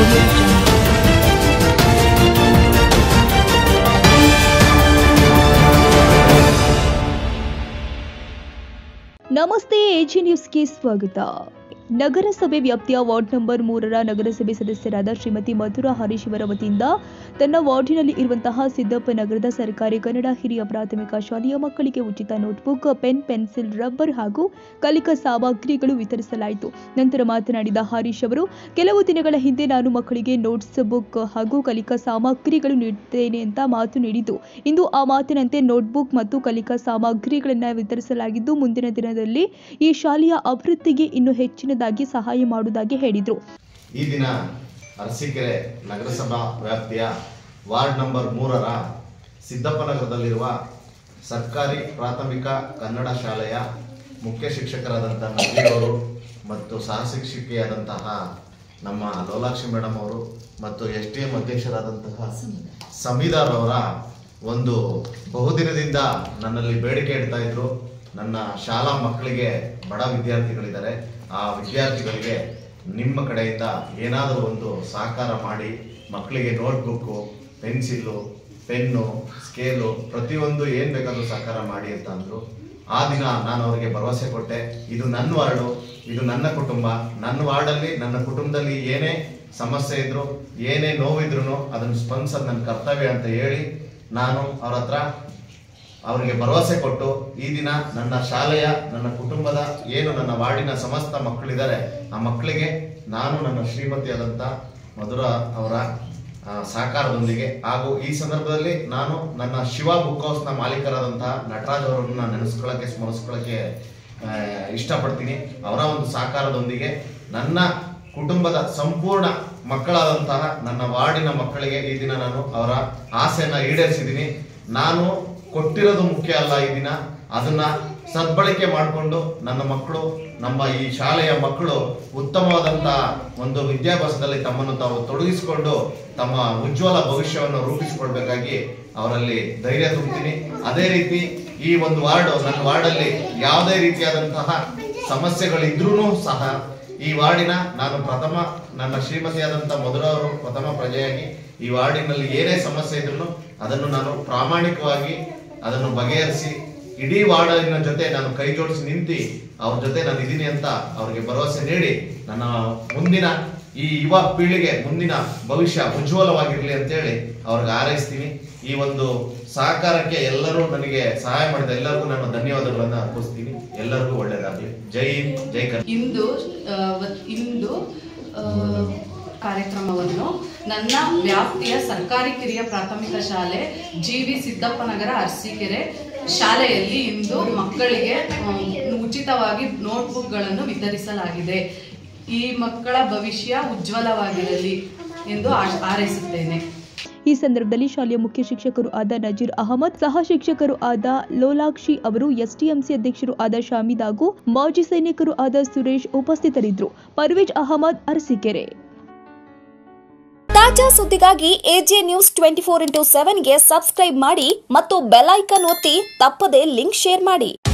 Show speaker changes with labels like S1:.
S1: audio jungle. ನಮಸ್ತೆ AG ನ್ಯೂಸ್ಗೆ ಸ್ವಾಗತ ನಗರಸಭೆ ವ್ಯಾಪ್ತಿಯ ವಾರ್ಡ್ ನಂಬರ್ ಮೂರರ ನಗರಸಭೆ ಸದಸ್ಯರಾದ ಶ್ರೀಮತಿ ಮಧುರಾ ಹರೀಶ್ ಇವರ ವತಿಯಿಂದ ತನ್ನ ವಾರ್ಡಿನಲ್ಲಿ ಇರುವಂತಹ ಸಿದ್ದಪ್ಪ ನಗರದ ಸರ್ಕಾರಿ ಕನ್ನಡ ಹಿರಿಯ ಪ್ರಾಥಮಿಕ ಶಾಲೆಯ ಮಕ್ಕಳಿಗೆ ಉಚಿತ ನೋಟ್ಬುಕ್ ಪೆನ್ ಪೆನ್ಸಿಲ್ ರಬ್ಬರ್ ಹಾಗೂ ಕಲಿಕಾ ಸಾಮಗ್ರಿಗಳು ವಿತರಿಸಲಾಯಿತು ನಂತರ ಮಾತನಾಡಿದ ಹರೀಶ್ ಅವರು ಕೆಲವು ದಿನಗಳ ಹಿಂದೆ ನಾನು ಮಕ್ಕಳಿಗೆ ನೋಟ್ಸ್ ಬುಕ್ ಹಾಗೂ ಕಲಿಕಾ ಸಾಮಗ್ರಿಗಳು ನೀಡುತ್ತೇನೆ ಅಂತ ಮಾತು ನೀಡಿದ್ದು ಇಂದು ಆ ಮಾತಿನಂತೆ ನೋಟ್ಬುಕ್ ಮತ್ತು ಕಲಿಕಾ ಸಾಮಗ್ರಿಗಳನ್ನು ವಿತರಿಸಲಾಗಿದ್ದು ಮುಂದಿನ ದಿನದಲ್ಲಿ ಈ ಶಾಲೆಯ ಅಭಿವೃದ್ಧಿಗೆ ಇನ್ನೂ ಹೆಚ್ಚಿನದಾಗಿ ಸಹಾಯ ಮಾಡುವುದಾಗಿ ಹೇಳಿದರು
S2: ಈ ದಿನ ಅರಸೀಕೆರೆ ನಗರಸಭಾ ವ್ಯಾಪ್ತಿಯ ವಾರ್ಡ್ ನಂಬರ್ ಮೂರರ ಸಿದ್ದಪ್ಪನಗರದಲ್ಲಿರುವ ಸರ್ಕಾರಿ ಪ್ರಾಥಮಿಕ ಕನ್ನಡ ಶಾಲೆಯ ಮುಖ್ಯ ಶಿಕ್ಷಕರಾದಂಥ ನವೀರವರು ಮತ್ತು ಸಹ ಶಿಕ್ಷಕಿಯಾದಂತಹ ನಮ್ಮ ಲೋಲಾಕ್ಷಿ ಮೇಡಮ್ ಅವರು ಮತ್ತು ಎಸ್ ಟಿ ಎಂ ಅಧ್ಯಕ್ಷರಾದಂತಹ ಸಮೀದಾರ್ ಅವರ ಒಂದು ಬಹುದಿನದಿಂದ ನನ್ನಲ್ಲಿ ಬೇಡಿಕೆ ಇಡ್ತಾ ಇದ್ರು ನನ್ನ ಶಾಲಾ ಮಕ್ಕಳಿಗೆ ಬಡ ವಿದ್ಯಾರ್ಥಿಗಳಿದ್ದಾರೆ ಆ ವಿದ್ಯಾರ್ಥಿಗಳಿಗೆ ನಿಮ್ಮ ಕಡೆಯಿಂದ ಏನಾದರೂ ಒಂದು ಸಹಕಾರ ಮಾಡಿ ಮಕ್ಕಳಿಗೆ ನೋಟ್ಬುಕ್ಕು ಪೆನ್ಸಿಲ್ಲು ಪೆನ್ನು ಸ್ಕೇಲು ಪ್ರತಿಯೊಂದು ಏನು ಬೇಕಾದರೂ ಸಹಕಾರ ಮಾಡಿ ಅಂತ ಅಂದರು ಆ ದಿನ ನಾನು ಅವರಿಗೆ ಭರವಸೆ ಕೊಟ್ಟೆ ಇದು ನನ್ನ ವಾರ್ಡು ಇದು ನನ್ನ ಕುಟುಂಬ ನನ್ನ ವಾರ್ಡಲ್ಲಿ ನನ್ನ ಕುಟುಂಬದಲ್ಲಿ ಏನೇ ಸಮಸ್ಯೆ ಇದ್ರು ಏನೇ ನೋವಿದ್ರು ಅದನ್ನು ಸ್ಪಂದಿಸೋದು ನನ್ನ ಕರ್ತವ್ಯ ಅಂತ ಹೇಳಿ ನಾನು ಅವ್ರ ಹತ್ರ ಅವರಿಗೆ ಭರವಸೆ ಕೊಟ್ಟು ಈ ದಿನ ನನ್ನ ಶಾಲೆಯ ನನ್ನ ಕುಟುಂಬದ ಏನು ನನ್ನ ವಾರ್ಡಿನ ಸಮಸ್ತ ಮಕ್ಕಳಿದ್ದಾರೆ ಆ ಮಕ್ಕಳಿಗೆ ನಾನು ನನ್ನ ಶ್ರೀಮತಿಯಾದಂಥ ಮಧುರ ಅವರ ಆ, ಸಹಕಾರದೊಂದಿಗೆ ಹಾಗೂ ಈ ಸಂದರ್ಭದಲ್ಲಿ ನಾನು ನನ್ನ ಶಿವ ಬುಕ್ ಹೌಸ್ನ ಮಾಲೀಕರಾದಂತಹ ನಟರಾಜ್ ಅವರನ್ನು ನಾನು ನೆನೆಸ್ಕೊಳ್ಳೋಕ್ಕೆ ಸ್ಮರಿಸ್ಕೊಳ್ಳೋಕ್ಕೆ ಆ, ಇಷ್ಟಪಡ್ತೀನಿ ಅವರ ಒಂದು ಸಹಕಾರದೊಂದಿಗೆ ನನ್ನ ಕುಟುಂಬದ ಸಂಪೂರ್ಣ ಮಕ್ಕಳಾದಂತಹ ನನ್ನ ವಾರ್ಡಿನ ಮಕ್ಕಳಿಗೆ ಈ ದಿನ ನಾನು ಅವರ ಆಸೆಯನ್ನ ಈಡೇರಿಸಿದ್ದೀನಿ ನಾನು ಕೊಟ್ಟಿರೋದು ಮುಖ್ಯ ಅಲ್ಲ ಈ ದಿನ ಅದನ್ನ ಸದ್ಬಳಕೆ ಮಾಡಿಕೊಂಡು ನನ್ನ ಮಕ್ಕಳು ನಮ್ಮ ಈ ಶಾಲೆಯ ಮಕ್ಕಳು ಉತ್ತಮವಾದಂತಹ ಒಂದು ವಿದ್ಯಾಭ್ಯಾಸದಲ್ಲಿ ತಮ್ಮನ್ನು ತಾವು ತೊಡಗಿಸಿಕೊಂಡು ತಮ್ಮ ಉಜ್ವಲ ಭವಿಷ್ಯವನ್ನು ರೂಪಿಸಿಕೊಳ್ಬೇಕಾಗಿ ಅವರಲ್ಲಿ ಧೈರ್ಯ ತುಂಬ್ತೀನಿ ಅದೇ ರೀತಿ ಈ ಒಂದು ವಾರ್ಡ್ ನನ್ನ ವಾರ್ಡಲ್ಲಿ ಯಾವುದೇ ರೀತಿಯಾದಂತಹ ಸಮಸ್ಯೆಗಳಿದ್ರೂ ಸಹ ಈ ವಾರ್ಡಿನ ನಾನು ಪ್ರಥಮ ನನ್ನ ಶ್ರೀಮತಿಯಾದಂಥ ಮಧುರ ಅವರು ಪ್ರಥಮ ಪ್ರಜೆಯಾಗಿ ಈ ವಾರ್ಡಿನಲ್ಲಿ ಏನೇ ಸಮಸ್ಯೆ ಇದ್ರೂ ಅದನ್ನು ನಾನು ಪ್ರಾಮಾಣಿಕವಾಗಿ ಅದನ್ನು ಬಗೆಹರಿಸಿ ಇಡೀ ವಾರ್ಡಿನ ಜೊತೆ ನಾನು ಕೈ ಜೋಡಿಸಿ ನಿಂತು ಅವ್ರ ಜೊತೆ ನಾನು ಇದ್ದೀನಿ ಅಂತ ಅವ್ರಿಗೆ ಭರವಸೆ ನೀಡಿ ನನ್ನ ಮುಂದಿನ ಈ ಯುವ ಪೀಳಿಗೆ ಮುಂದಿನ ಭವಿಷ್ಯ ಉಜ್ವಲವಾಗಿರಲಿ ಅಂತೇಳಿ ಅವ್ರಿಗೆ ಹಾರೈಸ್ತೀನಿ ಈ ಒಂದು ಸಹಕಾರಕ್ಕೆ ಎಲ್ಲರೂ ನನಗೆ ಸಹಾಯ ಮಾಡಿದ ಎಲ್ಲರಿಗೂ ನಾನು ಧನ್ಯವಾದಗಳನ್ನು ಅರ್ಪಿಸ್ತೀನಿ ಎಲ್ಲರಿಗೂ ಒಳ್ಳೆಯದಾಗಲಿ ಜೈ ಹಿಂದ್ ಜೈ ಕರ್ನಾಟಕ
S3: ಇಂದು ಆ, ವತ್- ಇಂದು ಆ, ಕಾರ್ಯಕ್ರಮವನ್ನು ನನ್ನ ವ್ಯಾಪ್ತಿಯ ಸರ್ಕಾರಿ ಕಿರಿಯ ಪ್ರಾಥಮಿಕ ಶಾಲೆ ಜಿ ವಿ ಸಿದ್ದಪ್ಪನಗರ ಅರಸೀಕೆರೆ ಶಾಲೆಯಲ್ಲಿ ಇಂದು ಮಕ್ಕಳಿಗೆ ಆ, ಉಚಿತವಾಗಿ ನೋಟ್ಬುಕ್ಗಳನ್ನು ವಿತರಿಸಲಾಗಿದೆ ಈ ಮಕ್ಕಳ ಭವಿಷ್ಯ ಉಜ್ವಲವಾಗಿರಲಿ ಎಂದು ಆ- ಹಾರೈಸುತ್ತೇನೆ
S1: ಈ ಸಂದರ್ಭದಲ್ಲಿ ಶಾಲೆಯ ಮುಖ್ಯ ಶಿಕ್ಷಕರು ಆದ ನಜೀರ್ ಅಹಮದ್ ಸಹ ಶಿಕ್ಷಕರು ಆದ ಲೋಲಾಕ್ಷಿ ಅವರು ಎಸ್ಟಿಎಂಸಿ ಅಧ್ಯಕ್ಷರು ಆದ ಶಾಮಿದ್ ಹಾಗೂ ಮಾಜಿ ಸೈನಿಕರು ಆದ ಸುರೇಶ್ ಉಪಸ್ಥಿತರಿದ್ದರು ಪರ್ವೇಜ್ ಅಹಮದ್ ಅರಸೀಕೆರೆ
S4: ತಾಜಾ ಸುದ್ದಿಗಾಗಿ AJ news twenty four into ಸೆವೆನ್ಗೆ ಸಬ್ಸ್ಕ್ರೈಬ್ ಮಾಡಿ ಮತ್ತು ಬೆಲ್ ಐಕನ್ ಒತ್ತಿ ತಪ್ಪದೇ ಲಿಂಕ್ ಶೇರ್ ಮಾಡಿ